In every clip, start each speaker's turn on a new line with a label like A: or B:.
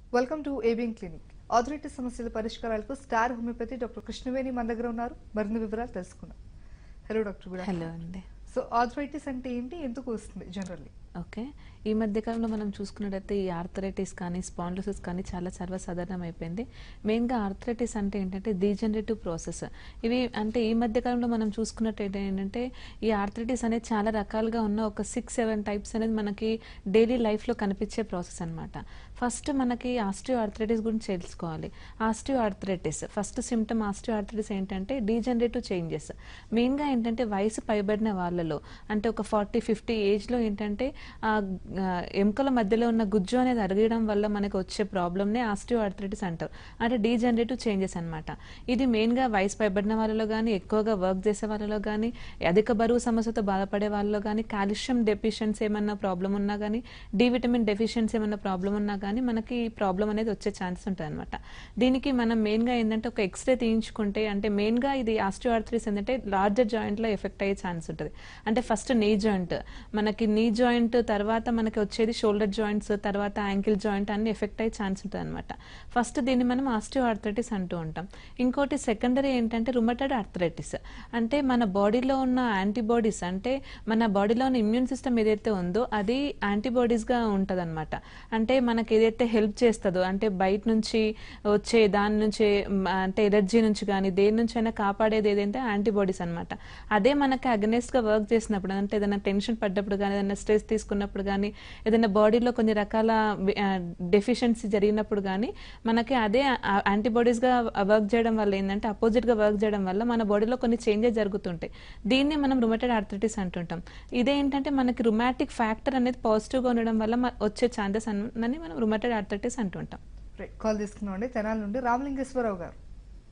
A: Welcome to ABN clinic arthritis సమస్యల పరిష్కారాలకు Star homeopathy doctor Krishnaveni మన దగ్గర ఉన్నారు మరిన్ని వివరాలు తెలుసుకుందాం హలో డాక్టర్ గుడ్
B: హలో అండి
A: సో ఆథరైటిస్ అంటే ఏంటి ఎందుకు వస్తుంది జనరల్లీ
B: ఓకే ఈ మధ్య కాలంలో మనం చూసుకున్నట్టయితే ఈ ఆర్థరైటిస్ కానీ స్పాండ్లోసిస్ కానీ చాలా సర్వసాధారణం అయిపోయింది మెయిన్గా ఆర్థరైటిస్ అంటే ఏంటంటే డీజనరేటివ్ ప్రాసెస్ ఇవి అంటే ఈ మధ్య కాలంలో మనం చూసుకున్నట్టయితే ఏంటంటే ఈ ఆర్థరైటిస్ అనేది చాలా రకాలుగా ఉన్న ఒక సిక్స్ సెవెన్ టైప్స్ అనేది మనకి డైలీ లైఫ్లో కనిపించే ప్రాసెస్ అనమాట ఫస్ట్ మనకి ఆస్టియో ఆర్థరైటిస్ గురించి తెలుసుకోవాలి osteo arthritis first symptom osteo arthritis ఏంటంటే డీజనరేటివ్ చేంజెస్ మెయిన్గా ఏంటంటే వయసు పైబడిన వాళ్ళలో అంటే ఒక ఫార్టీ ఫిఫ్టీ ఏజ్లో ఏంటంటే ఆ ఆ, ఎముకల మధ్యలో ఉన్న గుజ్జు అనేది అరగడం వల్ల మనకు వచ్చే ప్రాబ్లమ్నే ఆస్టియో ఆర్థరైటిస్ అంటారు అంటే డీజనరేటివ్ చేంజెస్ అన్నమాట ఇది మెయిన్గా వయసు పైబడిన వాళ్ళలో కానీ ఎక్కువగా వర్క్ చేసే వాళ్ళలో కానీ అధిక బరువు సమస్యతో బాధపడే వాళ్ళలో కానీ కాల్షియం డెఫిషియన్సీ ఏమన్నా ప్రాబ్లం ఉన్నా కానీ డి విటమిన్ డెఫిషియన్సీ ఏమన్నా ప్రాబ్లం ఉన్నా కానీ మనకి ఈ ప్రాబ్లం అనేది వచ్చే ఛాన్సెస్ ఉంటుంది అనమాట దీనికి మనం మెయిన్గా ఏంటంటే ఒక ఎక్స్రే తీయించుకుంటే అంటే మెయిన్గా ఇది ఆస్టియో ఆర్థరైటిస్ ఏంటంటే లార్జర్ జాయింట్లో ఎఫెక్ట్ అయ్యే ఛాన్స్ ఉంటుంది అంటే ఫస్ట్ నీ జాయింట్ మనకి నీ జాయింట్ తర్వాత మనకి వచ్చేది షోల్డర్ జాయింట్స్ తర్వాత యాంకిల్ జాయింట్ అన్ని ఎఫెక్ట్ అయ్యే ఛాన్స్ ఉంటుంది అనమాట ఫస్ట్ దీన్ని మనం ఆస్టియో ఆర్థరైటిస్ అంటూ ఉంటాం ఇంకోటి సెకండరీ ఏంటంటే రుమటెడ్ ఆర్థరైటిస్ అంటే మన బాడీలో ఉన్న యాంటీబాడీస్ అంటే మన బాడీలో ఉన్న ఇమ్యూన్ సిస్టమ్ ఏదైతే ఉందో అది యాంటీబాడీస్గా ఉంటుంది అనమాట అంటే మనకి ఏదైతే హెల్ప్ చేస్తుందో అంటే బయట నుంచి వచ్చే దాని నుంచి మ, అంటే ఎలర్జీ నుంచి కానీ దేని నుంచి అయినా కాపాడేది ఏదైతే యాంటీబాడీస్ అనమాట అదే మనకి against గా వర్క్ చేసినప్పుడు అంటే ఏదైనా టెన్షన్ పడ్డప్పుడు కానీ ఏదైనా స్ట్రెస్ తీసుకున్నప్పుడు కానీ ఏదైనా బాడీలో కొన్ని రకాల డెఫిషియన్సీ జరిగినప్పుడు కానీ మనకి అదే యాంటీబాడీస్ గా వర్క్ చేయడం వల్ల ఏంటంటే అపోజిట్ గా వర్క్ చేయడం వల్ల మన బాడీలో కొన్ని చేంజెస్ జరుగుతుంటాయి దీన్ని మనం రుమటెడ్ ఆర్థరైటిస్ అంటుంటాం ఇదేంటంటే మనకి రుమాటిక్ ఫ్యాక్టర్ అనేది పాజిటివ్ గా ఉండడం వల్ల మ- వచ్చే ఛాన్సెస్ అని మనం రుమటెడ్ ఆర్థరైటిస్ అంటుంటాం
A: కాల్ తీసుకున్నాం అండి తెనాల నుండి రామలింగేశ్వరరావు గారు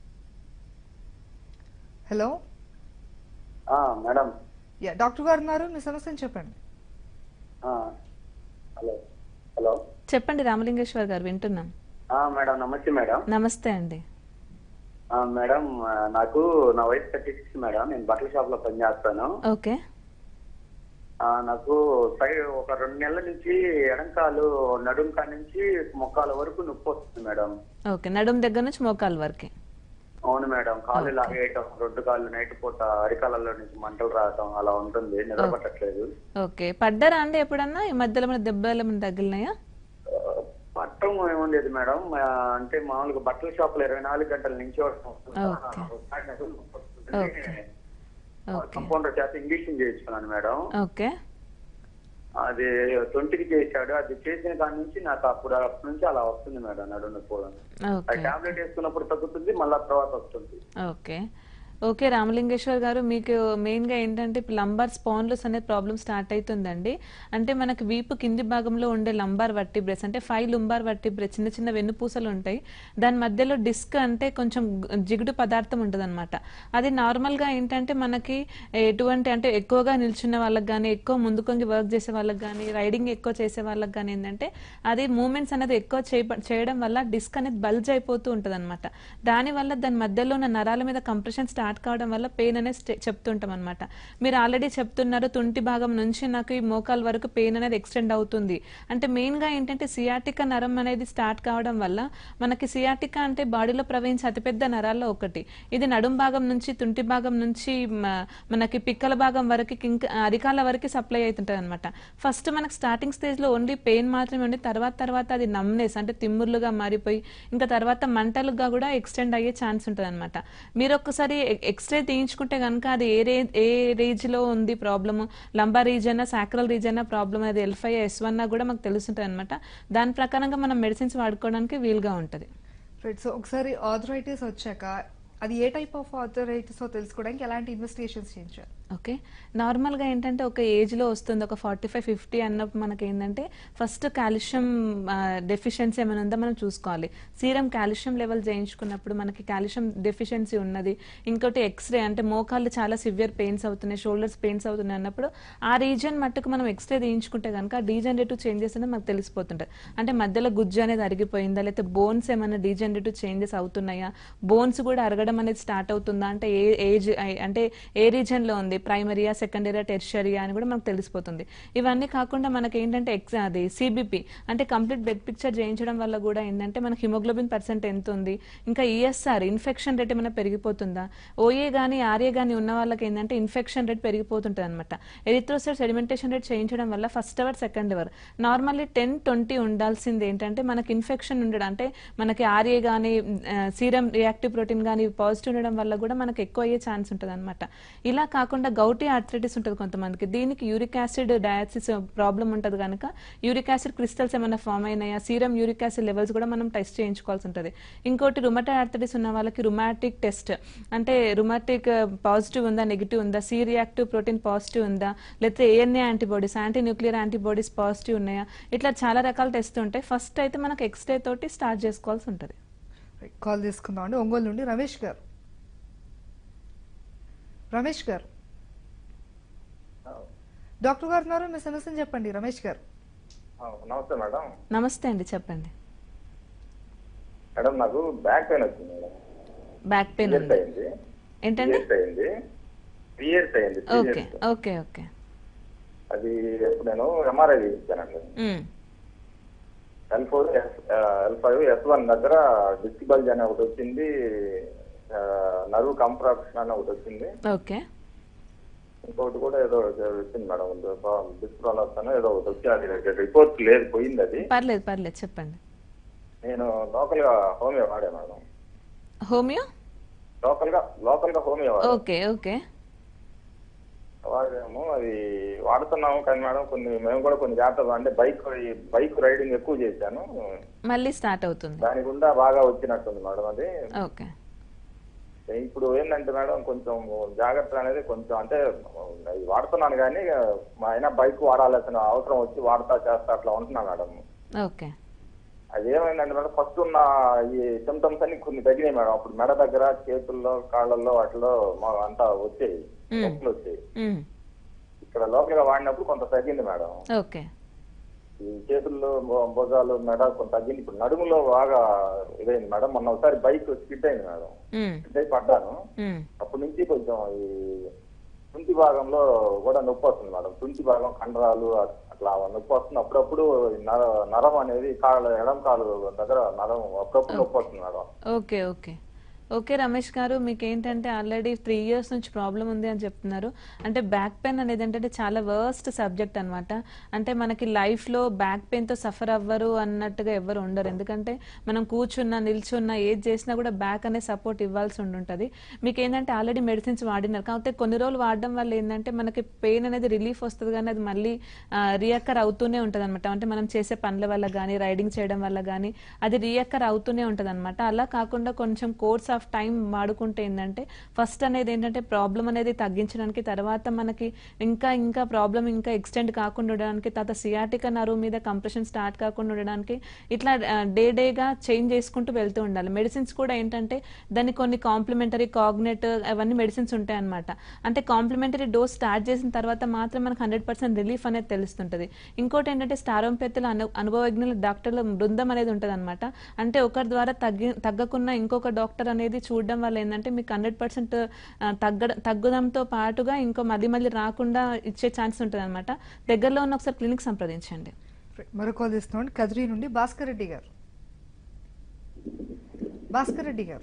A: హలో
C: ఆ, మేడం
A: యా డాక్టర్ గారు ఉన్నారు మీ సమస్యను చెప్పండి
C: ఆ, హలో హలో
B: చెప్పండి రామలింగేశ్వర్ గారు వింటున్నాం
C: ఆ, మేడం నమస్తే మేడం
B: నమస్తే అండి
C: ఆ, మేడం ఆ, నాకు నా వయసు థర్టీ సిక్స్ మేడం నేను బట్టల షాప్ లో పనిచేస్తాను
B: ఓకే
C: ఆ, నాకు సైడ్ ఒక రెండు నెలల నుంచి ఎడంకాలు నడుం కాడ నుంచి మొక్కాల వరకు నొప్పి వస్తుంది మేడం
B: ఓకే నడుం దగ్గర నుంచి మోకాలు వరకే
C: అవును మేడం కాళ్ళు లాగేయటం రెండు కాళ్ళు నైట్ పూట అరికాలలో నుంచి మంటలు రావటం అలా ఉంటుంది నిద్ర పట్టట్లేదు
B: ఓకే పడ్డారా అండి ఎప్పుడన్నా ఈ మధ్యలో ఏమైనా దెబ్బలు ఏమైనా తగిలినాయా
C: ఆ, పట్టం ఏమీ లేదు మేడం ఆ, అంటే మామూలుగా బట్టల షాప్ లో ఇరవై నాలుగు గంటల నుంచి
B: ఓకే. ఓకే. ఓకే.
C: కంపౌండర్ చేత ఇంజక్షన్ చేయించుకున్నాను మేడం
B: ఓకే
C: అది తొంటికి చేశాడు అది చేసిన కాడి నుంచి నాకు అప్పుడు అప్పటి నుంచి అలా వస్తుంది మేడం నడుము కూడా
B: ఓకే
C: అది టాబ్లెట్ వేసుకున్నప్పుడు తగ్గుతుంది మళ్ళా తర్వాత వస్తుంది
B: ఓకే ఓకే రామలింగేశ్వర్ గారు మీకు మెయిన్గా ఏంటంటే లంబార్ స్పాన్లస్ అనే ప్రాబ్లం స్టార్ట్ అవుతుందండి అంటే మనకి వీపు కింది భాగంలో ఉండే లంబార్ వట్టిబ్రెస్ అంటే ఫైవ్ లుంబార్ వట్టిబ్రెస్ చిన్న చిన్న వెన్నుపూసలు ఉంటాయి దాని మధ్యలో డిస్క్ అంటే కొంచెం గు- జిగుడు పదార్థం ఉంటుంది అది నార్మల్గా ఏంటంటే మనకి ఎటువంటి అంటే ఎక్కువగా నిల్చున్న వాళ్ళకి కానీ ఎక్కువ ముందుకొంగి వర్క్ చేసే వాళ్ళకి కానీ రైడింగ్ ఎక్కువ చేసే వాళ్ళకి కానీ ఏంటంటే అది మూమెంట్స్ అనేది ఎక్కువ చేయ- చేయడం వల్ల డిస్క్ అనేది బల్జ్ అయిపోతూ ఉంటుంది అనమాట దానివల్ల దాని మధ్యలో ఉన్న నరాల మీద కంప్రెషన్ స్టార్ట్ కావడం వల్ల పెయిన్ అనేది స్టే- చెప్తుంటాం అనమాట మీరు ఆల్రెడీ చెప్తున్నారు తుంటి భాగం నుంచి నాకు ఈ మోకాల వరకు పెయిన్ అనేది ఎక్స్టెండ్ అవుతుంది అంటే మెయిన్ గా ఏంటంటే సియాటికా నరం అనేది స్టార్ట్ కావడం వల్ల మనకి సియాటికా అంటే బాడీలో ప్రవహించే అతిపెద్ద నరాల్లో ఒకటి ఇది నడుం భాగం నుంచి తుంటి భాగం నుంచి మ- మనకి పిక్కల భాగం వరకు కింక అరికాల వరకు సప్లై అవుతుంటది అనమాట ఫస్ట్ మనకి స్టార్టింగ్ స్టేజ్ లో ఓన్లీ పెయిన్ మాత్రమే ఉండి తర్వాత తర్వాత అది నమ్నెస్ అంటే తిమ్ముర్లుగా మారిపోయి ఇంకా తర్వాత మంటలుగా కూడా ఎక్స్టెండ్ అయ్యే ఛాన్స్ ఉంటుంది అనమాట మీరు ఒక్కసారి ఎక్స్రే తీయించుకుంటే కనుక అది ఏ రే ఏ రేంజ్ లో ఉంది problem lumbar region sacral region problem అది ఎల్ ఫైవ్ ఎస్ వన్ కూడా మాకు తెలుస్తుంటుంది అనమాట దాని ప్రకారంగా మనం మెడిసిన్స్ వాడుకోవడానికి వీలుగా ఉంటుంది
A: రైట్ సో ఒకసారి ఆథరైటిస్ వచ్చాక అది ఏ టైప్ ఆఫ్ ఆథరైటిస్ తెలుసుకోవడానికి ఎలాంటి ఇన్వెస్టిగేషన్స్ చేయించారు
B: ఓకే నార్మల్గా ఏంటంటే ఒక ఏజ్లో వస్తుంది ఒక ఫార్టీ ఫైవ్ ఫిఫ్టీ అన్నప్పుడు మనకి ఏంటంటే ఫస్ట్ కాల్షియం డెఫిషియన్సీ ఏమైనా ఉందో మనం చూసుకోవాలి సీరం కాల్షియం లెవెల్ చేయించుకున్నప్పుడు మనకి కాల్షియం డెఫిషియన్సీ ఉన్నది ఇంకోటి ఎక్స్రే అంటే మోకాళ్ళు చాలా సివియర్ పెయిన్స్ అవుతున్నాయి షోల్డర్స్ పెయిన్స్ అవుతున్నాయి అన్నప్పుడు ఆ రీజన్ మట్టుకు మనం ఎక్స్రే తీయించుకుంటే కనుక డీజనరేటివ్ చేంజెస్ అనేది మనకు తెలిసిపోతుంటుంది అంటే మధ్యలో గుజ్జు అనేది అరిగిపోయిందా లేకపోతే బోన్స్ ఏమైనా డీజనరేటివ్ చేంజెస్ అవుతున్నాయా బోన్స్ కూడా అరగడం అనేది స్టార్ట్ అవుతుందా అంటే ఏ ఏజ్ అంటే ఏ రీజన్ లో ఉంది ప్రైమరీయా సెకండరీయా టెర్షరియా అని కూడా మనకు తెలిసిపోతుంది ఇవన్నీ కాకుండా మనకి ఏంటంటే ఎక్స్ అది సిబిపి అంటే కంప్లీట్ బెడ్ పిక్చర్ చేయించడం వల్ల కూడా ఏంటంటే మనకి హిమోగ్లోబిన్ పర్సెంట్ ఎంత ఉంది ఇంకా ఈఎస్ఆర్ ఇన్ఫెక్షన్ రేట్ ఏమైనా పెరిగిపోతుందా ఓఏ కానీ ఆర్ఏ కానీ ఉన్న వాళ్ళకి ఏంటంటే ఇన్ఫెక్షన్ రేట్ పెరిగిపోతుంటుంది అనమాట ఎరిథ్రోసైడ్ సెడిమెంటేషన్ రేట్ చేయించడం వల్ల first hour second hour normally ten twenty ఉండాల్సింది ఏంటంటే మనకి ఇన్ఫెక్షన్ ఉండడం అంటే మనకి ఆర్ఏ కానీ సీరం రియాక్టివ్ ప్రోటీన్ కానీ పాజిటివ్ ఉండడం వల్ల కూడా మనకి ఎక్కువ అయ్యే ఛాన్స్ ఉంటుంది అనమాట ఇలా కాకుండా గౌటీ ఆర్థరైటిస్ ఉంటుంది కొంతమందికి దీనికి యూరిక్ యాసిడ్ డయాసిస్ ప్రాబ్లం ఉంటుంది కనుక యూరిక్ యాసిడ్ క్రిస్టల్స్ ఏమైనా ఫామ్ అయినాయా సీరం యూరిక్ యాసిడ్ లెవెల్స్ కూడా మనం టెస్ట్ చేయించుకోవాల్సి ఉంటుంది ఇంకోటి రుమటాయిడ్ ఆర్థరైటిస్ ఉన్న వాళ్ళకి రుమాటిక్ టెస్ట్ అంటే రుమాటిక్ పాజిటివ్ ఉందా నెగిటివ్ ఉందా సి రియాక్టివ్ ప్రోటీన్ పాజిటివ్ ఉందా లేకపోతే ANA antibodies anti nuclear antibodies positive ఉన్నాయా ఇట్లా చాలా రకాల టెస్ట్ ఉంటాయి ఫస్ట్ అయితే మనకు ఎక్స్రే తోటి స్టార్ట్ చేసుకోవాల్సి ఉంటుంది
A: కాల్ తీసుకుందాం అండి ఒంగోలు నుండి రమేష్ గారు రమేష్ గారు డాక్టర్ గారు ఉన్నారు మీ సమస్యను చెప్పండి రమేష్ గారు
C: నమస్తే మేడం
B: నమస్తే అండి చెప్పండి
C: మేడం నాకు బ్యాక్ పెయిన్ వచ్చింది మేడం
B: బ్యాక్ పెయిన్
C: ఇయర్స్
B: ఉంది
C: అయింది
B: ఏంటండి
C: ఇయర్స్ అయింది త్రీ ఇయర్స్ అయింది three
B: okay
C: years
B: okay okay
C: అది ఇప్పుడు నేను ఎంఆర్ఐ చేయించానండి
B: మ్మ్.
C: L four S L five S one దగ్గర డిస్క్ బల్జ్ అని ఒకటి వచ్చింది నరువు కంప్రాక్షన్ అని ఒకటి వచ్చింది
B: ఓకే
C: ఇంకొకటి కూడా ఏదో వచ్చింది మేడం డిస్క్ ప్రాబ్లమ్స్ అని ఏదో ఒకటి వచ్చి అది రిపోర్ట్ లేదు పోయింది అది
B: పర్లేదు పర్లేదు చెప్పండి
C: నేను లోకల్ గా హోమియో వాడా మేడం
B: హోమియో
C: లోకల్ గా లోకల్ గా హోమియో వాడా
B: ఓకే ఓకే
C: వాడాము అది వాడుతున్నాము కానీ మేడం కొన్ని మేము కూడా కొన్ని జాగ్రత్తలు అంటే బైక్ బైక్ రైడింగ్ ఎక్కువ చేశాను
B: మళ్ళీ స్టార్ట్ అవుతుంది
C: దాని గుండా బాగా వచ్చినట్టుంది మేడం అది
B: ఓకే
C: ఇప్పుడు ఏంటంటే మేడం కొంచెం జాగ్రత్త అనేది కొంచెం అంటే ఇది వాడుతున్నాను కానీ మా అయినా బైక్ వాడాల్సిన అవసరం వచ్చి వాడతా చేస్తా అట్లా ఉంటున్నా మేడం
B: ఓకే
C: అది ఏమైందంటే మేడం ఫస్ట్ ఉన్న ఈ సిమ్టమ్స్ అన్ని కొన్ని తగ్గినాయి మేడం అప్పుడు మెడ దగ్గర చేతుల్లో కాళ్ళల్లో వాటిలో మా అంతా వచ్చాయి
B: మ్మ్.
C: నొప్పులు వచ్చాయి
B: మ్మ్.
C: ఇక్కడ లోకల్ గా వాడినప్పుడు కొంత తగ్గింది మేడం
B: ఓకే
C: ఈ చేతుల్లో భు- భుజాలు మెడ కొంత తగ్గింది ఇప్పుడు నడుములో బాగా ఇదైంది మేడం మొన్న ఒకసారి బైక్ స్కిట్ అయింది మేడం
B: మ్మ్.
C: స్కిట్ అయి పడ్డాను
B: మ్మ్.
C: అప్పటి నుంచి కొంచెం ఈ తుంటి భాగంలో కూడా నొప్పి వస్తుంది మేడం తుంటి భాగం కండరాలు అ- అట్లా నొప్పి వస్తుంది అప్పుడప్పుడు ఈ నర నరం అనేది కాళ్ళ ఎడం కాలు దగ్గర నరం అప్పుడప్పుడు నొప్పి వస్తుంది madam
B: okay okay okay Ramesh గారు మీకు ఏంటంటే ఆల్రెడీ త్రీ ఇయర్స్ నుంచి ప్రాబ్లం ఉంది అని చెప్తున్నారు అంటే బ్యాక్ పెయిన్ అనేది ఏంటంటే చాలా వర్స్ట్ సబ్జెక్ట్ అన్నమాట అంటే మనకి లైఫ్లో బ్యాక్ పెయిన్తో సఫర్ అవ్వరు అన్నట్టుగా ఎవరు ఉండరు ఎందుకంటే మనం కూర్చున్నా నిల్చున్నా ఏది చేసినా కూడా బ్యాక్ అనే సపోర్ట్ ఇవ్వాల్సి ఉండుంటుంది మీకు ఏంటంటే ఆల్రెడీ మెడిసిన్స్ వాడినారు కాకపోతే కొన్ని రోజులు వాడడం వల్ల ఏంటంటే మనకి పెయిన్ అనేది రిలీఫ్ వస్తుంది కానీ అది మళ్ళీ రియక్కర్ అవుతూనే ఉంటుంది అనమాట అంటే మనం చేసే పనుల వల్ల కానీ రైడింగ్ చేయడం వల్ల కానీ అది రియక్కర్ అవుతూనే ఉంటుంది అనమాట అలా కాకుండా కొంచెం కోర్స్ ఆఫ్ టైం వాడుకుంటే ఏంటంటే ఫస్ట్ అనేది ఏంటంటే ప్రాబ్లం అనేది తగ్గించడానికి తర్వాత మనకి ఇంకా ఇంకా ప్రాబ్లం ఇంకా ఎక్స్టెండ్ కాకుండా ఉండడానికి తర్వాత సియాటిక నరువు మీద కంప్రెషన్ స్టార్ట్ కాకుండా ఉండడానికి ఇట్లా డే డేగా చేంజ్ చేసుకుంటూ వెళ్తూ ఉండాలి మెడిసిన్స్ కూడా ఏంటంటే దాన్ని కొన్ని కాంప్లిమెంటరీ కాగ్నెట్ అవన్నీ మెడిసిన్స్ ఉంటాయి అనమాట అంటే కాంప్లిమెంటరీ డోస్ స్టార్ట్ చేసిన తర్వాత మాత్రం మనకు హండ్రెడ్ పర్సెంట్ రిలీఫ్ అనేది తెలుస్తుంటుంది ఇంకోటి ఏంటంటే స్టారోంపెత్తుల అను అనుభవజ్ఞుల డాక్టర్ల బృందం అనేది ఉంటుంది అనమాట అంటే ఒకరి ద్వారా తగ్గి తగ్గకున్న ఇంకొక డాక్టర్ అనేది చూడడం వల్ల ఏంటంటే మీకు హండ్రెడ్ పర్సెంట్ తగ్గ తగ్గుదంతో పాటుగా ఇంకో మళ్ళీ మళ్ళీ రాకుండా ఇచ్చే ఛాన్స్ ఉంటుంది అనమాట దగ్గరలో ఉన్న ఒకసారి క్లినిక్ సంప్రదించండి
A: మరో కాల్ తీస్తున్నాం కదిరి నుండి భాస్కర్ రెడ్డి గారు భాస్కర్ రెడ్డి గారు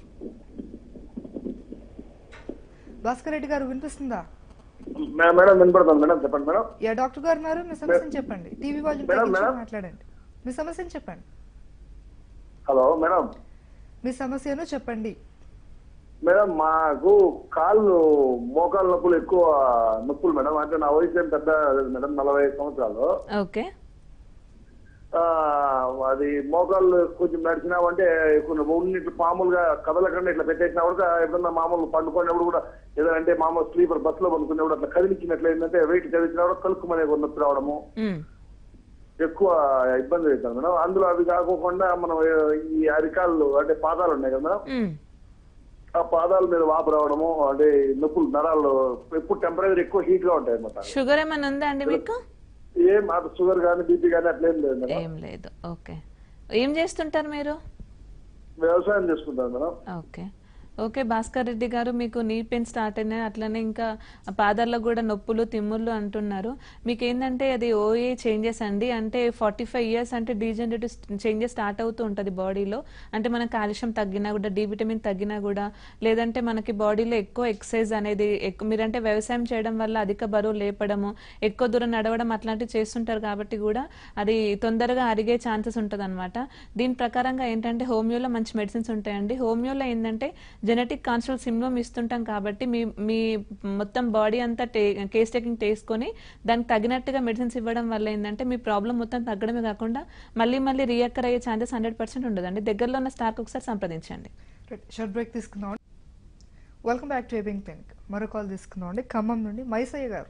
A: భాస్కర్ రెడ్డి గారు వినిపిస్తుందా
D: మే- మేడం వినపడుతుంది మేడం చెప్పండి మేడం
A: యా డాక్టర్ గారు ఉన్నారు మీ సమస్యను చెప్పండి టీవీ వాల్యూమ్
D: మేడం,
A: తగ్గించి
D: మేడం.
A: మాట్లాడండి మీ సమస్యను చెప్పండి
D: హలో మేడం
A: మీ సమస్యను చెప్పండి
D: మేడం మాకు కాళ్ళు మోకాళ్ళ నొప్పులు ఎక్కువ నొప్పులు మేడం అంటే నా వయసు ఏం పెద్ద లేదు మేడం నలభై ఐదు సంవత్సరాలు
B: ఓకే
D: ఆ, అది మోకాళ్ళు కొంచెం నడిచినామంటే కొన్ని ఉన్నట్లు మామూలుగా కదలకుండా ఇట్లా పెట్టేసినా కూడా ఎప్పుడన్నా మామూలు పండుకున్నప్పుడు కూడా ఏదంటే మామూలు స్లీపర్ బస్ లో పండుకున్నప్పుడు అట్లా కదిలించినట్లు ఏంటంటే వెయిట్ కదిలించినా కూడా కలుక్కుమనే నొప్పి రావడము
B: మ్,
D: ఎక్కువ ఇబ్బంది అవుతుంది మేడం అందులో అవి కాకోకుండా మనం ఈ అరికాళ్ళు అంటే పాదాలు ఉన్నాయి కదా మేడం
B: మ్,
D: ఆ పాదాల మీద వాపు రావడము అంటే నొప్పులు నరాలు ఎప్పుడు టెంపరేచర్ ఎక్కువ హీట్ గా ఉంటాయి అనమాట
B: షుగర్ ఏమైనా ఉందా అండి మీకు
D: ఏం అది షుగర్ కానీ బీపీ కానీ అట్లేం లేదు మేడం
B: ఏం లేదు ఓకే ఏం చేస్తుంటారు మీరు
D: వ్యవసాయం చేసుకుంటాను madam
B: okay okay Bhaskar Reddy గారు మీకు నీ పెయిన్ స్టార్ట్ అయినాయి అట్లనే ఇంకా పాదాల్లో కూడా నొప్పులు తిమ్ముళ్ళు అంటున్నారు మీకు ఏంటంటే అది ఓఏ చేంజెస్ అండి అంటే ఫార్టీ ఫైవ్ ఇయర్స్ అంటే డీజనరేటివ్ చేంజెస్ స్టార్ట్ అవుతూ ఉంటుంది బాడీలో అంటే మన కాల్షియం తగ్గినా కూడా డి విటమిన్ తగ్గినా కూడా లేదంటే మనకి బాడీలో ఎక్కువ ఎక్సర్సైజ్ అనేది ఎక్కువ మీరంటే వ్యవసాయం చేయడం వల్ల అధిక బరువు లేపడము ఎక్కువ దూరం నడవడం అట్లాంటివి చేస్తుంటారు కాబట్టి కూడా అది తొందరగా అరిగే ఛాన్సెస్ ఉంటుంది అనమాట దీని ప్రకారంగా ఏంటంటే హోమియోలో మంచి మెడిసిన్స్ ఉంటాయండి హోమియోలో ఏంటంటే జెనెటిక్ కాన్స్టల్ సిమ్లోమ్ ఇస్తుంటాం కాబట్టి మీ మీ మొత్తం బాడీ అంతా టే కేస్ టేకింగ్ చేసుకొని దానికి తగినట్టుగా మెడిసిన్స్ ఇవ్వడం వల్ల ఏంటంటే మీ ప్రాబ్లం మొత్తం తగ్గడమే కాకుండా మళ్ళీ మళ్ళీ రియక్కర్ అయ్యే ఛాన్సెస్ హండ్రెడ్ పర్సెంట్ ఉండదండి దగ్గరలో ఉన్న స్టార్కి ఒకసారి సంప్రదించండి
A: షార్ట్ బ్రేక్ తీసుకుందాం welcome back to ABN clinic మరో కాల్ తీసుకుందాం అండి ఖమ్మం నుండి మైసయ్య గారు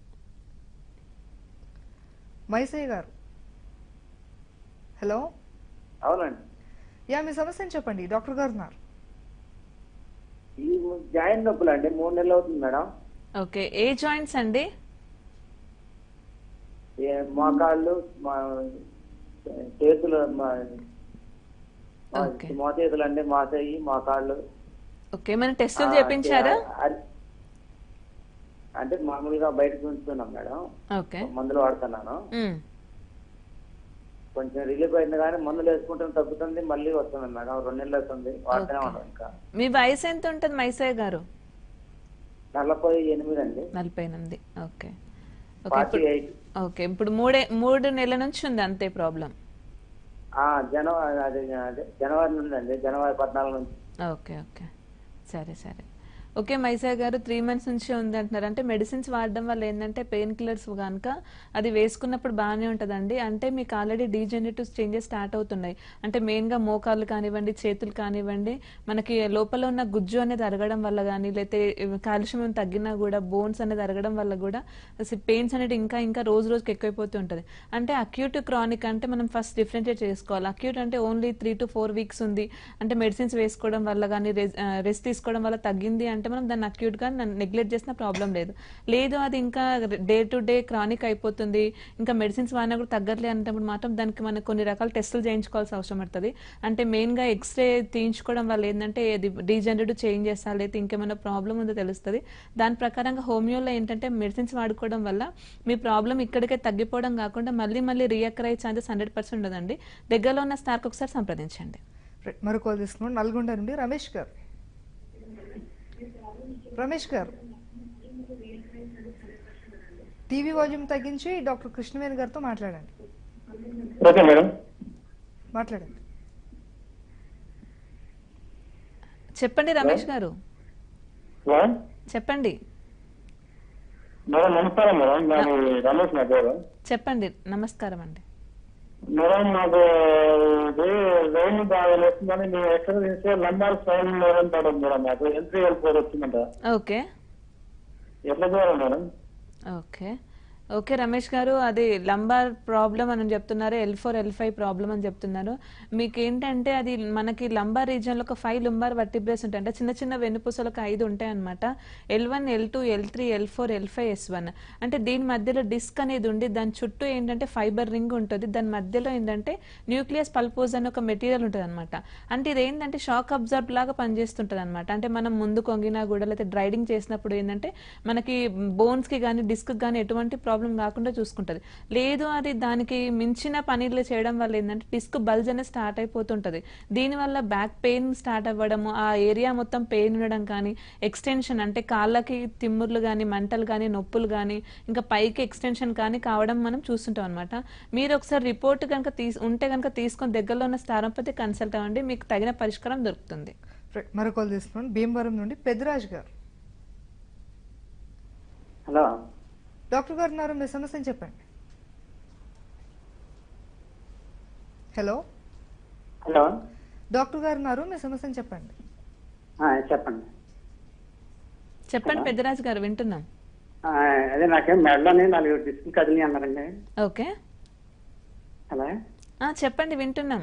A: మైసయ్య గారు హలో
E: అవునండి
A: యా మీ సమస్యను చెప్పండి డాక్టర్ గారు ఉన్నారు
E: ఈ జాయింట్ నొప్పులు అండి మూడు నెలలు అవుతుంది మేడం
B: ఓకే ఏ జాయింట్స్ అండి
E: ఏ మోకాళ్ళు మా చేతులు మా మా-
B: ఓకే.
E: మా చేతులు అండి మా చెయ్యి మా కాళ్ళు
B: ఓకే మన టెస్టులు
E: ఆ,
B: చేపించారా
E: అది- అంటే మామూలుగా బయటకు ఉంచుతున్నాం మేడం
B: ఓకే
E: మందులు వాడుతున్నాను
B: మ్.
E: కొంచెం రిలీఫ్ అయింది కానీ మందులు వేసుకుంటే తగ్గుతుంది మళ్ళీ వస్తుంది మేడం రెండు నెలలు అవుతుంది వాడుతూనే
B: ఓకే.
E: ఉన్నాం ఇంకా
B: మీ వయసు ఎంత ఉంటుంది మైసయ్య గారు
E: నలభై ఎనిమిది అండి
B: నలభై ఎనిమిది ఓకే ఓకే
E: ఫార్టీ
B: ఇప్పుడు
E: ఎయిట్
B: ఓకే ఇప్పుడు మూడే మూడు నెలల నుంచి ఉంది అంతే ప్రాబ్లం
E: జనవరి అదే అదే జనవరి నుండి అండి జనవరి పద్నాలుగు నుంచి
B: ఓకే ఓకే సరే సరే ఓకే మైసా గారు త్రీ మంత్స్ నుంచి ఉంది అంటున్నారు అంటే మెడిసిన్స్ వాడడం వల్ల ఏంటంటే పెయిన్ కిల్లర్స్ కనుక అది వేసుకున్నప్పుడు బాగానే ఉంటుందండి అంటే మీకు ఆల్రెడీ డీజనరేటివ్ చేంజెస్ స్టార్ట్ అవుతున్నాయి అంటే మెయిన్గా మోకాళ్ళు కానివ్వండి చేతులు కానివ్వండి మనకి లోపల ఉన్న గుజ్జు అనేది అరగడం వల్ల కానీ లేకపోతే కాల్షియం తగ్గినా కూడా బోన్స్ అనేది అరగడం వల్ల కూడా పెయిన్స్ అనేది ఇంకా ఇంకా రోజు రోజుకి ఎక్కువైపోతూ ఉంటుంది అంటే అక్యూట్ క్రానిక్ అంటే మనం ఫస్ట్ డిఫరెన్షియేట్ చేసుకోవాలి అక్యూట్ అంటే only three to four weeks ఉంది అంటే మెడిసిన్స్ వేసుకోవడం వల్ల కానీ రెస్ట్ తీసుకోవడం వల్ల తగ్గింది అంటే మనం దాన్ని అక్యూట్ గా నెగ్లెక్ట్ చేసిన ప్రాబ్లం లేదు లేదు అది ఇంకా డే టు డే క్రానిక్ అయిపోతుంది ఇంకా మెడిసిన్స్ వాడినా కూడా తగ్గట్లేదు అంటే మాత్రం దానికి మనకు కొన్ని రకాల టెస్టులు చేయించుకోవాల్సిన అవసరం పడుతుంది అంటే మెయిన్ గా ఎక్స్రే తీయించుకోవడం వల్ల ఏంటంటే అది డీజనరేటివ్ చేంజ్ చేస్తా లేకపోతే ఇంకేమైనా ప్రాబ్లం ఉందో తెలుస్తుంది దాని ప్రకారంగా హోమియోలో ఏంటంటే మెడిసిన్స్ వాడుకోవడం వల్ల మీ ప్రాబ్లం ఇక్కడికే తగ్గిపోవడం కాకుండా మళ్ళీ మళ్ళీ రియకర్ అయ్యే ఛాన్సెస్ హండ్రెడ్ పర్సెంట్ ఉండదండి దగ్గరలో ఉన్న స్టార్కి ఒకసారి సంప్రదించండి
A: రైట్, మరో కాల్ తీసుకున్నాం నల్గొండ నుండి రమేష్ గారు రమేష్ గారు టీవీ వాల్యూమ్ తగ్గించి డాక్టర్ కృష్ణవేణి గారితో మాట్లాడండి
F: ఓకే మేడం
A: మాట్లాడండి
B: చెప్పండి రమేష్ గారు
F: హలో
B: చెప్పండి
F: మేడం నమస్కారం మేడం నాది రమేష్ నా పేరు
B: చెప్పండి నమస్కారం అండి
F: మేడం నాకు ఇది వెయిన్ బాగా వస్తుందని మేము ఎక్కడ చేస్తే లంబార్ స్వయం మేడం పడదు మేడం నాకు ఎంట్రీ వెళ్ళిపోయి వచ్చిందంట
B: ఓకే
F: ఎట్లా చేయాలి మేడం
B: ఓకే ఓకే రమేష్ గారు అది లంబార్ ప్రాబ్లం అని చెప్తున్నారు L four L five problem అని చెప్తున్నారు మీకు ఏంటంటే అది మనకి లంబార్ రీజియన్లో ఒక ఫైవ్ లుంబార్ వర్టిబ్రేస్ ఉంటాయి అంటే చిన్న చిన్న వెన్నుపూసలకు ఐదు ఉంటాయి అనమాట L one L two L three L four L five S one అంటే దీని మధ్యలో డిస్క్ అనేది ఉండి దాని చుట్టూ ఏంటంటే ఫైబర్ రింగ్ ఉంటుంది దాని మధ్యలో ఏంటంటే న్యూక్లియస్ పల్పోజ్ అని ఒక మెటీరియల్ ఉంటుంది అనమాట అంటే ఇది ఏంటంటే షాక్ అబ్జర్వ్ లాగా పనిచేస్తుంటుంది అనమాట అంటే మనం ముందు కొంగినా కూడా లేకపోతే డ్రైడింగ్ చేసినప్పుడు ఏంటంటే మనకి బోన్స్ కి కానీ డిస్క్ కానీ ఎటువంటి ప్రాబ్లం రాకుండా చూసుకుంటది లేదు అది దానికి మించిన పనులు చేయడం వల్ల ఏంటంటే డిస్క్ బల్జ్ అనేది స్టార్ట్ అయిపోతుంటది దీనివల్ల బ్యాక్ పెయిన్ స్టార్ట్ అవ్వడము ఆ ఏరియా మొత్తం పెయిన్ ఉండడం కానీ ఎక్స్టెన్షన్ అంటే కాళ్ళకి తిమ్ముర్లు కానీ మంటలు కానీ నొప్పులు కానీ ఇంకా పైకి ఎక్స్టెన్షన్ కానీ కావడం మనం చూస్తుంటాం అనమాట మీరు ఒకసారి రిపోర్ట్ కనుక తీసు ఉంటే కనుక తీసుకొని దగ్గరలో ఉన్న స్థానంపతి కన్సల్ట్ అవ్వండి మీకు తగిన పరిష్కారం దొరుకుతుంది
A: రైట్, మరో కాల్ తీసుకున్నాం భీమవరం నుండి పెద్దరాజు గారు
E: హలో
A: డాక్టర్ గారు ఉన్నారు మీ సమస్యను చెప్పండి హలో
E: హలో
A: డాక్టర్ గారు ఉన్నారు మీ సమస్యను చెప్పండి
E: చెప్పండి
B: చెప్పండి పెద్దరాజు గారు వింటున్నాం
E: అదే నాకేం మెడలోనే నాలుగు డిస్క్ కదిలి అన్నారండి
B: ఓకే
E: హలో
B: ఆ, చెప్పండి వింటున్నాం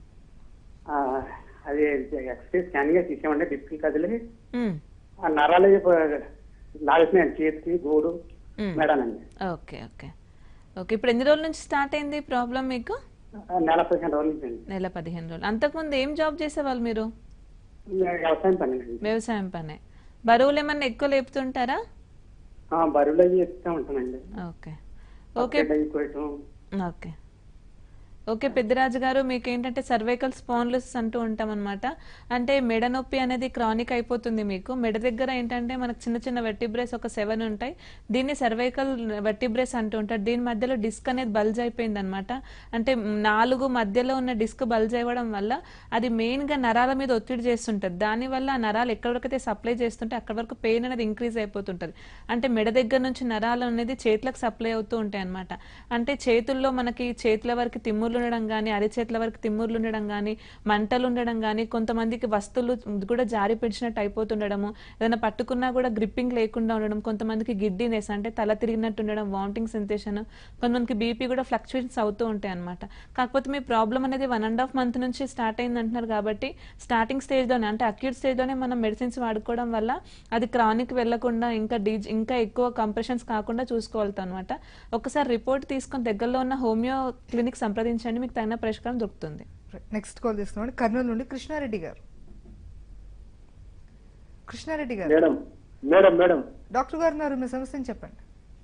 E: అది ఎక్స్రే స్కాన్ గా తీసామండి డిస్క్ కదిలి
B: ఉమ్,
E: ఆ నరాలు లాగేసినాయండి చేతికి గోడు
B: ఉమ్.
E: మేడానండి
B: ఓకే ఓకే ఓకే ఇప్పుడు ఎన్ని రోజుల నుంచి స్టార్ట్ అయింది ప్రాబ్లం మీకు
E: నెల పదిహేను రోజుల నుంచి అండి
B: నెల పదిహేను రోజులు అంతకుముందు ఏం జాబ్ చేసేవాళ్ళు మీరు
G: వ్యవసాయం పని
B: వ్యవసాయం పనే బరువులు ఏమన్నా ఎక్కువ లేపుతుంటారా
G: బరువులు అవి ఎక్కుతూ ఉంటానండి
B: ఓకే ఓకే
G: అయిపోయటం
B: ఓకే ఓకే పెద్దరాజు గారు మీకు ఏంటంటే సర్వైకల్ స్పాన్లిస్ అంటూ ఉంటాం అనమాట అంటే మెడ నొప్పి అనేది క్రానిక్ అయిపోతుంది మీకు మెడ దగ్గర ఏంటంటే మనకు చిన్న చిన్న వెట్టిబ్రేస్ ఒక సెవెన్ ఉంటాయి దీన్ని సర్వైకల్ వెట్టిబ్రేస్ అంటూ ఉంటారు దీని మధ్యలో డిస్క్ అనేది బల్జ్ అయిపోయింది అనమాట అంటే నాలుగు మధ్యలో ఉన్న డిస్క్ బల్జ్ అవ్వడం వల్ల అది మెయిన్ గా నరాల మీద ఒత్తిడి చేస్తుంటది దానివల్ల ఆ నరాలు ఎక్కడి వరకు అయితే సప్లై చేస్తుంటే అక్కడ వరకు పెయిన్ అనేది ఇంక్రీజ్ అయిపోతుంటది అంటే మెడ దగ్గర నుంచి నరాలు అనేది చేతులకు సప్లై అవుతూ ఉంటాయి అనమాట అంటే చేతుల్లో మనకి చేతుల వరకు తిమ్ముర్లు ఉండడం కానీ అరిచేతుల వరకు తిమ్ముర్లు ఉండడం కానీ మంటలు ఉండడం కానీ కొంతమందికి వస్తువులు కూడా జారి పిడిచినట్టు అయిపోతుండడము ఏదైనా పట్టుకున్నా కూడా గ్రిప్పింగ్ లేకుండా ఉండడం కొంతమందికి గిడ్డినెస్ అంటే తల తిరిగినట్టు ఉండడం వామిటింగ్ సెన్సేషన్ కొంతమందికి బీపీ కూడా ఫ్లక్చుయేషన్స్ అవుతూ ఉంటాయి అనమాట కాకపోతే మీ ప్రాబ్లం అనేది వన్ అండ్ హాఫ్ మంత్ నుంచి స్టార్ట్ అయింది అంటున్నారు కాబట్టి స్టార్టింగ్ స్టేజ్లోనే అంటే అక్యూట్ స్టేజ్లోనే మనం మెడిసిన్స్ వాడుకోవడం వల్ల అది క్రానిక్ వెళ్లకుండా ఇంకా డీ ఇంకా ఎక్కువ కంప్రెషన్స్ కాకుండా చూసుకోవాలి అనమాట ఒకసారి రిపోర్ట్ తీసుకొని దగ్గరలో ఉన్న హోమియో క్లినిక్ సంప్రదించండి మీకు తగిన పరిష్కారం దొరుకుతుంది
A: నెక్స్ట్ కాల్ చేస్తున్నాం కర్నూలు నుండి కృష్ణారెడ్డి గారు కృష్ణారెడ్డి గారు
F: మేడం మేడం మేడం
A: డాక్టర్ గారు ఉన్నారు మీ సమస్యను చెప్పండి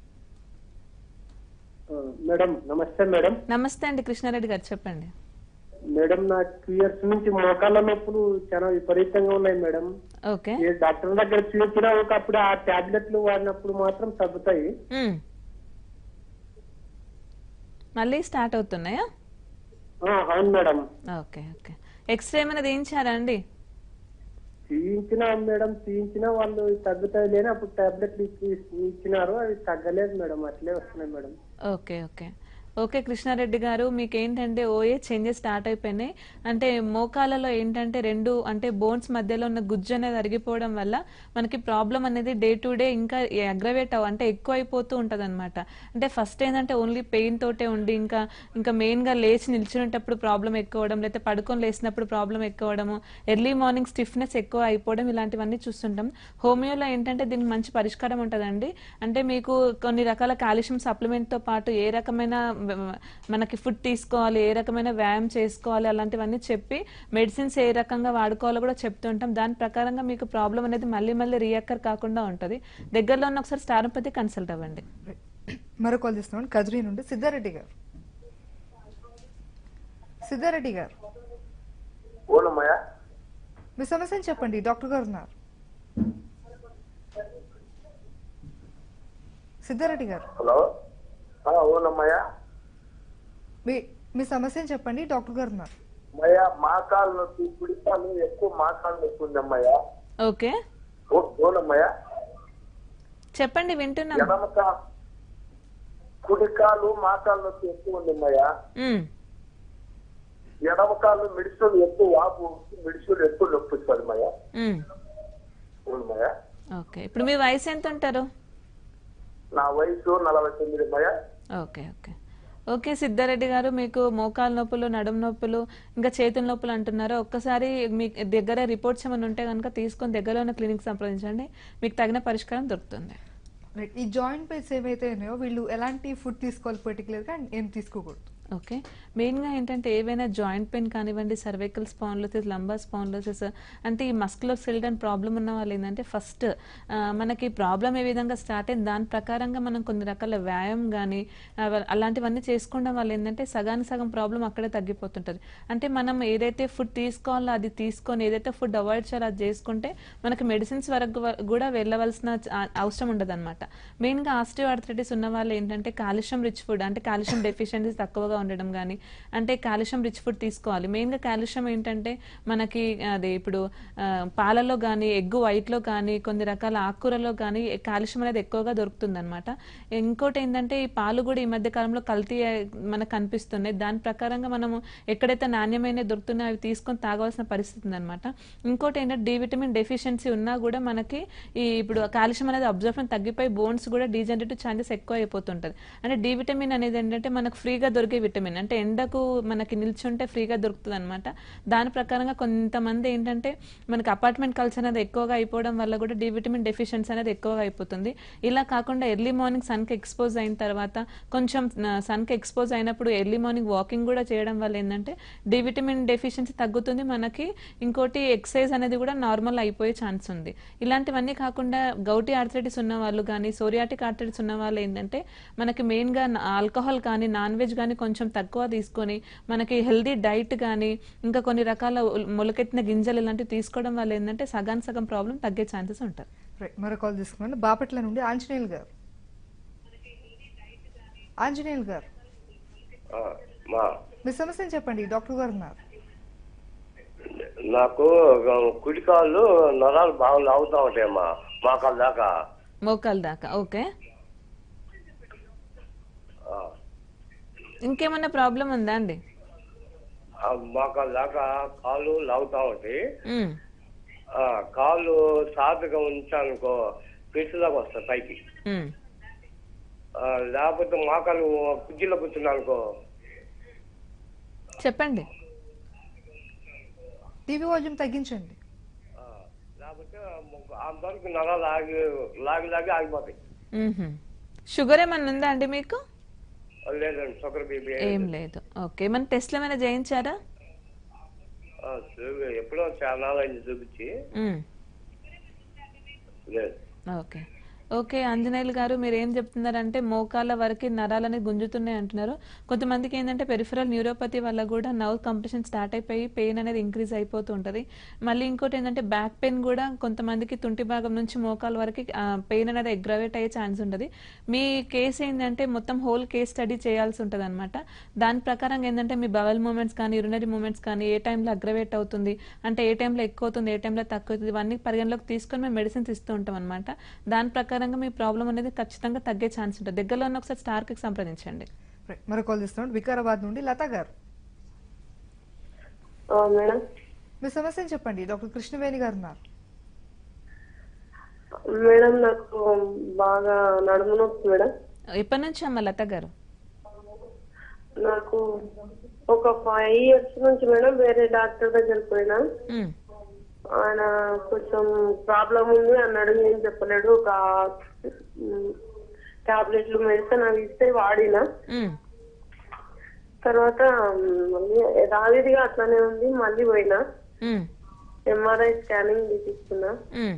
F: ఆ, మేడం నమస్తే మేడం
B: నమస్తే అండి కృష్ణారెడ్డి గారు చెప్పండి
F: మేడం నా టూ ఇయర్స్ నుంచి మోకాళ్ళ నొప్పులు చాలా విపరీతంగా ఉన్నాయి మేడం
B: ఓకే
F: ఏ డాక్టర్ దగ్గర చూపించినా ఒకప్పుడు ఆ టాబ్లెట్లు వాడినప్పుడు మాత్రం తగ్గుతాయి
B: మ్మ్. మళ్ళీ స్టార్ట్ అవుతున్నాయా
F: ఆ, అవును మేడం
B: ఓకే ఓకే ఎక్స్రే ఏమైనా తీయించారా అండి
F: తీయించినా మేడం తీయించినా వాళ్ళు తగ్గుతాయి లేని అప్పుడు టాబ్లెట్లు ఇచ్చి ఇచ్చినారు అవి తగ్గలేదు మేడం అట్లే వస్తున్నాయి madam
B: okay okay okay Krishna Reddy గారు మీకు ఏంటంటే ఓఏ చేంజెస్ స్టార్ట్ అయిపోయినాయి అంటే మోకాలలో ఏంటంటే రెండు అంటే బోన్స్ మధ్యలో ఉన్న గుజ్జు అనేది అరిగిపోవడం వల్ల మనకి ప్రాబ్లం అనేది డే టు డే ఇంకా అగ్రవేట్ అవ అంటే ఎక్కువ అయిపోతూ ఉంటుంది అనమాట అంటే ఫస్ట్ ఏంటంటే ఓన్లీ పెయిన్ తోటే ఉండి ఇంకా ఇంకా మెయిన్ గా లేచి నిల్చునేటప్పుడు ప్రాబ్లం ఎక్కువ అవడం లేకపోతే పడుకొని లేచినప్పుడు ప్రాబ్లం ఎక్కువ అవడము ఎర్లీ మార్నింగ్ స్టిఫ్నెస్ ఎక్కువ అయిపోవడం ఇలాంటివన్నీ చూస్తుంటాం హోమియోలో ఏంటంటే దీనికి మంచి పరిష్కారం ఉంటుందండి అంటే మీకు కొన్ని రకాల కాల్షియం సప్లిమెంట్ తో పాటు ఏ రకమైన వ- మనకి ఫుడ్ తీసుకోవాలి ఏ రకమైన వ్యాయామం చేసుకోవాలి అలాంటివన్నీ చెప్పి మెడిసిన్స్ ఏ రకంగా వాడుకోవాలో కూడా చెప్తుంటాం దాని ప్రకారంగా మీకు ప్రాబ్లం అనేది మళ్ళీ మళ్ళీ రియాకర్ కాకుండా ఉంటుంది దగ్గరలో ఉన్న ఒకసారి స్టారంపతి కన్సల్ట్ అవ్వండి
A: మరో కాల్ చేస్తున్నాం కదిరి నుండి సిద్ధారెడ్డి గారు సిద్ధారెడ్డి గారు
D: ఓనమ్మయ్య
A: మీ సమస్యను చెప్పండి డాక్టర్ గారు ఉన్నారు సిద్ధారెడ్డి గారు
D: హలో ఓనమ్మయ్య
A: మీ మీ సమస్యను చెప్పండి డాక్టర్ గారు ఉన్నారు
D: అమ్మయ్య మాకాలు నొప్పి కుడికాలు ఎక్కువ మాకాలు నొప్పి ఉందమ్మయ్య
B: ఓకే
D: ఓనమ్మయ్య
B: చెప్పండి వింటున్నాం
D: ఎడమక కుడికాలు మాకాలు నొప్పి ఎక్కువ ఉందమ్మయ్య
B: మ్మ్.
D: ఎడమకాలు మిడిసులు ఎక్కువ వాపు మిడిసులు ఎక్కువ నొప్పి వస్తుంది అమ్మయ్య
B: మ్మ్.
D: అవునమ్మయ్య
B: ఓకే ఇప్పుడు మీ వయసు ఎంత ఉంటారు
D: నా వయసు నలభై తొమ్మిది అమ్మయ్య
B: ఓకే ఓకే ఓకే సిద్ధారెడ్డి గారు మీకు మోకాలు నొప్పులు నడుము నొప్పులు ఇంకా చేతుల నొప్పులు అంటున్నారు ఒక్కసారి మీ దగ్గర రిపోర్ట్స్ ఏమైనా ఉంటే కనుక తీసుకొని దగ్గరలో ఉన్న క్లినిక్ సంప్రదించండి మీకు తగిన పరిష్కారం దొరుకుతుంది
A: రైట్ ఈ జాయింట్ పెయిన్స్ ఏవైతే ఉన్నాయో వీళ్ళు ఎలాంటి ఫుడ్ తీసుకోవాలి పర్టికులర్గా అండ్ ఏం తీసుకోకూడదు
B: ఓకే మెయిన్గా ఏంటంటే ఏవైనా జాయింట్ పెయిన్ కానివ్వండి సర్వైకల్ స్పాన్లోసిస్ లంబర్ స్పాన్లోసిస్ అంటే ఈ మస్కులర్ సిల్డన్ ప్రాబ్లం ఉన్న వాళ్ళు ఏంటంటే ఫస్ట్ మనకి ప్రాబ్లం ఏ విధంగా స్టార్ట్ అయింది దాని ప్రకారంగా మనం కొన్ని రకాల వ్యాయామం కానీ అలాంటివన్నీ చేసుకోవడం వల్ల ఏంటంటే సగానికి సగం ప్రాబ్లం అక్కడే తగ్గిపోతుంటుంది అంటే మనం ఏదైతే ఫుడ్ తీసుకోవాలో అది తీసుకొని ఏదైతే ఫుడ్ అవాయిడ్ చేయాలో అది చేసుకుంటే మనకి మెడిసిన్స్ వరకు వ- కూడా వెళ్ళవలసిన చ- ఆ- అవసరం ఉండదు అనమాట మెయిన్గా ఆస్టియో ఆర్థరైటిస్ ఉన్న వాళ్ళు ఏంటంటే కాల్షియం రిచ్ ఫుడ్ అంటే కాల్షియం డెఫిషియన్సీస్ తక్కువగా ఉండడం కానీ అంటే కాల్షియం రిచ్ ఫుడ్ తీసుకోవాలి మెయిన్గా కాల్షియం ఏంటంటే మనకి అది ఇప్పుడు ఆ, పాలలో కానీ ఎగ్గు వైట్లో కానీ కొన్ని రకాల ఆకుకూరలో కానీ కాల్షియం అనేది ఎక్కువగా దొరుకుతుంది అనమాట ఇంకోటి ఏంటంటే ఈ పాలు కూడా ఈ మధ్య కాలంలో కల్తీ ఆ, మనకు కనిపిస్తున్నాయి దాని ప్రకారంగా మనము ఎక్కడైతే నాణ్యమైన దొరుకుతున్నాయో అవి తీసుకొని తాగవలసిన పరిస్థితి ఉందన్నమాట ఇంకోటి ఏంటంటే డి విటమిన్ డెఫిషియన్సీ ఉన్నా కూడా మనకి ఈ ఇప్పుడు కాల్షియం అనేది అబ్జర్వేషన్ తగ్గిపోయి బోన్స్ కూడా డీజనరేటివ్ ఛాన్సెస్ ఎక్కువ అయిపోతుంటది అంటే డి విటమిన్ అనేది ఏంటంటే మనకు ఫ్రీగా దొరికే విటమిన్ అంటే ఎండకు మనకి నిల్చుంటే ఫ్రీగా దొరుకుతుంది అనమాట దాని ప్రకారంగా కొంతమంది ఏంటంటే మనకి అపార్ట్మెంట్ కల్చర్ అనేది ఎక్కువగా అయిపోవడం వల్ల కూడా డి విటమిన్ డెఫిషియన్సీ అనేది ఎక్కువగా అయిపోతుంది ఇలా కాకుండా ఎర్లీ మార్నింగ్ సన్కి ఎక్స్పోజ్ అయిన తర్వాత కొంచెం సన్కి ఎక్స్పోజ్ అయినప్పుడు ఎర్లీ మార్నింగ్ వాకింగ్ కూడా చేయడం వల్ల ఏంటంటే డి విటమిన్ డెఫిషియన్సీ తగ్గుతుంది మనకి ఇంకోటి ఎక్సైజ్ అనేది కూడా నార్మల్ అయిపోయే ఛాన్స్ ఉంది ఇలాంటివన్నీ కాకుండా గౌటి ఆర్థరైటిస్ ఉన్న వాళ్ళు కానీ సోరియాటిక్ ఆర్థరైటిస్ ఉన్న వాళ్ళు ఏంటంటే మనకి మెయిన్గా ఆల్కహాల్ కానీ నాన్ వెజ్ కానీ కొంచెం తక్కువ తీసుకొని మనకి హెల్దీ డైట్ కానీ ఇంకా కొన్ని రకాల ఉల్- మొలకెత్తిన గింజలు ఇలాంటివి తీసుకోవడం వల్ల ఏంటంటే సగాన్ సగం ప్రాబ్లం తగ్గే ఛాన్సెస్ ఉంటాయి
A: రైట్ మరో కాల్ తీసుకున్నాను బాపట్ల నుండి ఆంజనేయులు గారు ఆంజనేయులు గారు
H: ఆ, మా
A: మీ సమస్యను చెప్పండి డాక్టర్ గారు ఉన్నారు
H: నాకు కుడికాళ్ళు నరాలు బాగా లాగుతా ఉంటాయమ్మా మోకాళ్ళ దాకా
B: మోకాల దాకా ఓకే
H: ఆ,
B: ఇంకేమన్నా ప్రాబ్లం ఉందా అండి
H: ఆ మోకాళ్ళ దాకా కాళ్ళు లాగుతా ఉంటాయి
B: ఉమ్,
H: ఆ, కాళ్ళు సాపిగా ఉంచానుకో పిట్టు దాకా వస్తాయి పైకి
B: ఉమ్.
H: ఆ, లేకపోతే మోకాలు కుర్చీలో కూర్చున్నానుకో
B: చెప్పండి
A: టీవీ వాల్యూమ్ తగ్గించండి
H: ఆ, లేకపోతే అంతవరకు నరాలు ఆగి లాగి లాగి ఆగిపోతాయి
B: మ్మ్హ. షుగర్ ఏమన్నా ఉందా అండి మీకు
H: లేదండి షుగర్ బీపీ
B: ఏం లేదు ఓకే మన టెస్ట్లు ఏమైనా చేయించారా
H: ఆ, చూ- ఎప్పుడో చాలా అయింది చూపించి
B: మ్మ్.
H: లేదు
B: ఓకే ఓకే ఆంజనేయులు గారు మీరు ఏం చెప్తున్నారంటే మోకాళ్ళ వరకు నరాలని గుంజుతున్నాయి అంటున్నారు కొంతమందికి ఏంటంటే పెరిఫరల్ న్యూరోపతి వల్ల కూడా నర్వ్ కంప్రెషన్ స్టార్ట్ అయిపోయి పెయిన్ అనేది ఇంక్రీజ్ అయిపోతూ ఉంటుంది మళ్ళీ ఇంకోటి ఏంటంటే బ్యాక్ పెయిన్ కూడా కొంతమందికి తుంటి భాగం నుంచి మోకాల వరకు పెయిన్ అనేది ఎగ్రవేట్ అయ్యే ఛాన్స్ ఉంటుంది మీ కేసు ఏంటంటే మొత్తం హోల్ కేస్ స్టడీ చేయాల్సి ఉంటుంది అనమాట దాని ప్రకారం ఏంటంటే మీ బవల్ మూమెంట్స్ కానీ యూరినరీ మూమెంట్స్ కానీ ఏ టైంలో అగ్రవేట్ అవుతుంది అంటే ఏ టైంలో ఎక్కువ అవుతుంది ఏ టైంలో తక్కువ అవుతుంది ఇవన్నీ పరిగణలోకి తీసుకొని మేము మెడిసిన్స్ ఇస్తూ ఉంటాం అనమాట దాని ప్రకారంగా మీ ప్రాబ్లం అనేది ఖచ్చితంగా తగ్గే ఛాన్స్ ఉంటుంది దగ్గరలో ఉన్న ఒకసారి స్టార్కి సంప్రదించండి
A: రైట్ మరో కాల్ తీసుకున్నాను వికారాబాద్ నుండి లత గారు
I: మేడం
A: మీ సమస్యను చెప్పండి డాక్టర్ కృష్ణవేణి గారు ఉన్నారు
I: మేడం నాకు బాగా నడుము నొప్పి మేడం
B: ఎప్పటి నుంచి అమ్మ లత గారు
I: నాకు ఒక ఫైవ్ ఇయర్స్ నుంచి మేడం వేరే డాక్టర్ దగ్గర పోయినా
B: మ్మ్.
I: ఆయన కొంచెం ప్రాబ్లం ఉంది అన్నాడు ఏం చెప్పలేడు ఒక టాబ్లెట్లు మెడిసిన్ అవి ఇస్తే వాడినా
B: మ్మ్.
I: తర్వాత మ్, మళ్ళీ యథావిధిగా అట్లానే ఉంది మళ్ళీ పోయినా
B: మ్మ్.
I: ఎంఆర్ఐ స్కానింగ్ తీపిస్తున్నా
B: మ్మ్.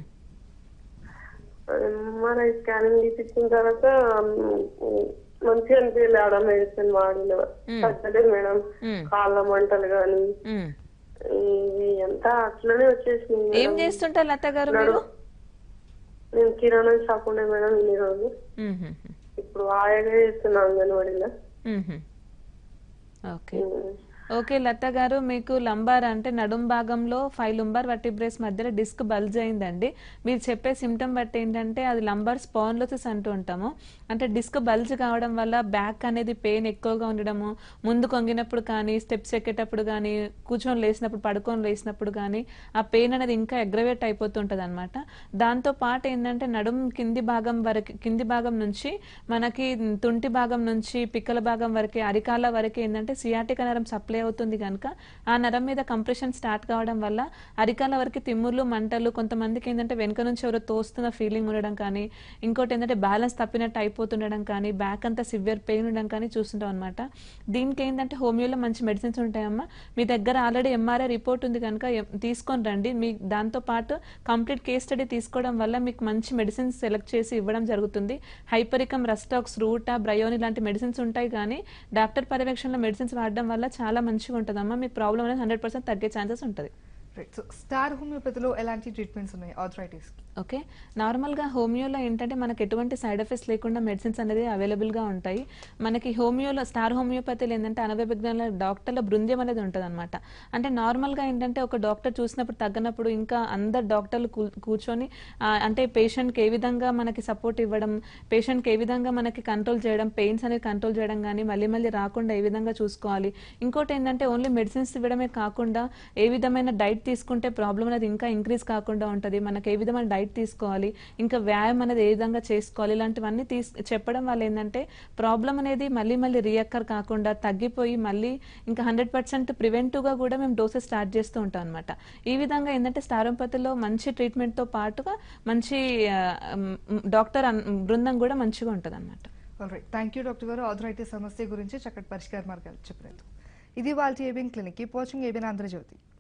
I: ఎంఆర్ఐ స్కానింగ్ తీపిచ్చిన తర్వాత మ్, మంచిగా అనిపించలే ఆడ మెడిసిన్ వాడిన
B: మ్.
I: తగ్గలేదు మేడం
B: మ్.
I: కాళ్ళ మంటలు గాని
B: మ్మ్.
I: ఇవి అంతా అట్లనే వచ్చేసింది
B: ఏం
I: మేడం.
B: చేస్తుంటారు లత గారు మీరు
I: నడు- నేను కిరాణా షాప్ ఉండే మేడం ఇన్ని రోజులు
B: మ్మ్.
I: ఇప్పుడు ఆయాగా చేస్తున్నా అంగన్వాడీలో
B: మ్మ్. ఓకే ఓకే లత గారు మీకు లంబార్ అంటే నడుం భాగంలో ఫైవ్ లుంబార్ వర్టిబ్రేస్ మధ్యలో డిస్క్ బల్జ్ అయిందండి మీరు చెప్పే సిమ్టమ్ బట్టి ఏంటంటే అది లంబార్ స్పాన్లోసిస్ అంటూ ఉంటాము అంటే డిస్క్ బల్జ్ కావడం వల్ల బ్యాక్ అనేది పెయిన్ ఎక్కువగా ఉండడము ముందు కొంగినప్పుడు కానీ స్టెప్స్ ఎక్కేటప్పుడు కానీ కూర్చొని లేచినప్పుడు పడుకొని లేచినప్పుడు కానీ ఆ పెయిన్ అనేది ఇంకా అగ్రవేట్ అయిపోతుంటుంది అనమాట దాంతో పాటు ఏంటంటే నడుం కింది భాగం వరకు కింది భాగం నుంచి మనకి తుంటి భాగం నుంచి పిక్కల భాగం వరకు అరికాల వరకు ఏంటంటే సియాటిక నరం సప్లై అవుతుంది కనుక ఆ నరం మీద కంప్రెషన్ స్టార్ట్ కావడం వల్ల అరికాల వరకు తిమ్ముర్లు మంటలు కొంతమందికి ఏంటంటే వెనుక నుంచి ఎవరో తోస్తున్న ఫీలింగ్ ఉండడం కానీ ఇంకోటి ఏంటంటే బ్యాలెన్స్ తప్పినట్టు అయిపోతుండడం కానీ బ్యాక్ అంతా సివియర్ పెయిన్ ఉండడం కానీ చూస్తుంటాం అనమాట దీనికి ఏంటంటే హోమియోలో మంచి మెడిసిన్స్ ఉంటాయమ్మా మీ దగ్గర ఆల్రెడీ ఎంఆర్ఐ రిపోర్ట్ ఉంది కనుక ఎం- తీసుకొని రండి మీ దాంతో పాటు కంప్లీట్ కేస్ స్టడీ తీసుకోవడం వల్ల మీకు మంచి మెడిసిన్స్ సెలెక్ట్ చేసి ఇవ్వడం జరుగుతుంది హైపరికమ్ రస్టాక్స్ రూటా బ్రయోని లాంటి మెడిసిన్స్ ఉంటాయి కానీ డాక్టర్ పర్యవేక్షణలో మెడిసిన్స్ వాడడం వల్ల చాలా మంచిగా ఉంటుందమ్మా మీ ప్రాబ్లం అనేది హండ్రెడ్ పర్సెంట్ తగ్గే ఛాన్సెస్ ఉంటుంది
A: రైట్ సో స్టార్ హోమియోపతిలో ఎలాంటి ట్రీట్మెంట్స్ ఉన్నాయి ఆర్థరైటిస్
B: ఓకే నార్మల్గా హోమియోలో ఏంటంటే మనకి ఎటువంటి సైడ్ ఎఫెక్ట్స్ లేకుండా మెడిసిన్స్ అనేది అవైలబుల్గా ఉంటాయి మనకి హోమియోలో స్టార్ హోమియోపతిలో ఏంటంటే అనవిజ్ఞాన డాక్టర్ల బృందం అనేది ఉంటుంది అనమాట అంటే నార్మల్గా ఏంటంటే ఒక డాక్టర్ చూసినప్పుడు తగ్గనప్పుడు ఇంకా అందరు డాక్టర్లు కూ- కూర్చొని ఆ, అంటే పేషెంట్కి ఏ విధంగా మనకి సపోర్ట్ ఇవ్వడం పేషెంట్కి ఏ విధంగా మనకి కంట్రోల్ చేయడం పెయిన్స్ అనేది కంట్రోల్ చేయడం కానీ మళ్ళీ మళ్ళీ రాకుండా ఏ విధంగా చూసుకోవాలి ఇంకోటి ఏంటంటే ఓన్లీ మెడిసిన్స్ ఇవ్వడమే కాకుండా ఏ విధమైన డైట్ తీసుకుంటే ప్రాబ్లం అనేది ఇంకా ఇంక్రీజ్ కాకుండా ఉంటుంది మనకి ఏ విధమైన డైట్ తీసుకోవాలి ఇంకా వ్యాయామం అనేది ఏ విధంగా చేసుకోవాలి ఇలాంటివన్నీ తీస్ చెప్పడం వల్ల ఏంటంటే ప్రాబ్లం అనేది మళ్ళీ మళ్ళీ రియక్కర్ కాకుండా తగ్గిపోయి మళ్ళీ ఇంకా హండ్రెడ్ పర్సెంట్ ప్రివెంటివ్గా కూడా మేము డోసెస్ స్టార్ట్ చేస్తూ ఉంటాం అనమాట ఈ విధంగా ఏంటంటే స్టారోపతిలో మంచి ట్రీట్మెంట్తో పాటుగా మంచి ఆ, మ్, డాక్టర్ అన్- బృందం కూడా మంచిగా ఉంటుంది అనమాట
A: రైట్ థ్యాంక్ యూ డాక్టర్ గారు ఆథరైటిస్ సమస్య గురించి చక్కటి పరిష్కార మార్గాలు చెప్పలేదు ఇది వాళ్ళ ABN clinic keep watching ABN Andhra Jyothi